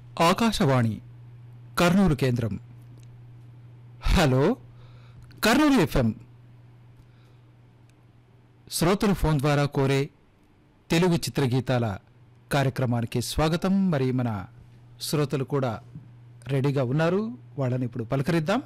ఆకాశవాణి కర్నూలు కేంద్రం hello Kurnool FM శ్రోతలు phone ద్వారా కోరే తెలుగు చిత్రగీతాల కార్యక్రమానికి స్వాగతం మరి మన శ్రోతలు కూడా రెడీగా ఉన్నారు వాళ్ళని ఇప్పుడు పలకరిద్దాం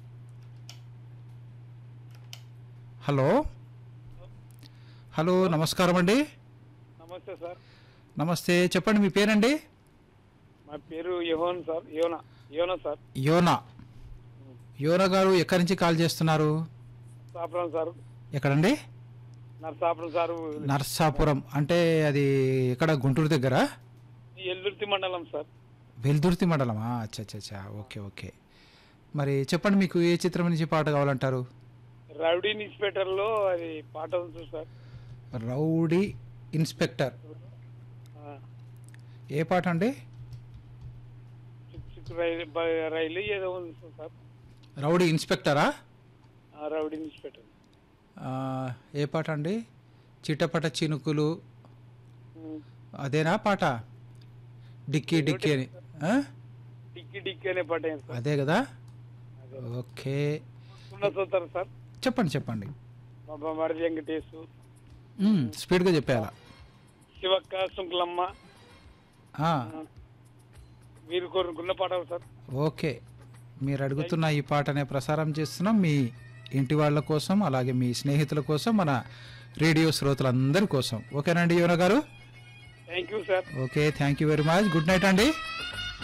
హలో హలో నమస్కారం అండి నమస్తే సార్ నమస్తే చెప్పండి మీ పేరండి మా పేరు యోహన్ సార్ యోనా యోనా సార్ యోనా యోనా గారు ఎక్కడి నుంచి కాల్ చేస్తున్నారు సాపురం సార్ ఎక్కడండి నరసాపురం సార్ నర్సాపురం అంటే అది ఎక్కడ గుంటూరు దగ్గర ఎల్దుర్తి మండలం సార్ వెల్దుర్తి మండలమా అచ్చా అచ్చా అచ్చా ఓకే ఓకే మరి చెప్పండి మీకు ఏ చిత్రం నుంచి పాట కావాలంటారు రౌడీ ఇన్స్పెక్టర్ లో అది పాట ఉంది సార్ రౌడీ ఇన్స్పెక్టర్ ఆ, ఏ పాట అండి చిక్ చిక్ రైలు బ- రైలు ఏదో ఉంది సార్ రౌడీ ఇన్స్పెక్టరా ఆ, రౌడీ ఇన్స్పెక్టర్ ఆ, ఏ పాట అండి చిటపట చినుకులు ఉమ్. అదేనా పాట డిక్కీ డిక్కీ అని ఆ? డిక్కి డిక్కి అనే పాట ఏంటి సార్ అదే కదా అదే. ఓకే ఉన్న చూస్తారు సార్ చెప్పండి చెప్పండి మా బొమ్మడి వెంకటేశు మ్మ్, స్పీడ్గా చెప్పేయాలా శివక్క శుంకులమ్మ ఆ, ఆ, మీరు కోరుకున్న పాట సార్ ఓకే మీరు అడుగుతున్న ఈ పాటనే ప్రసారం చేస్తున్నాం మీ ఇంటి వాళ్ళ కోసం అలాగే మీ స్నేహితుల కోసం మన రేడియో శ్రోతలందరి కోసం ఓకేనండి యువన గారు thank you sir okay thank you very much good night అండి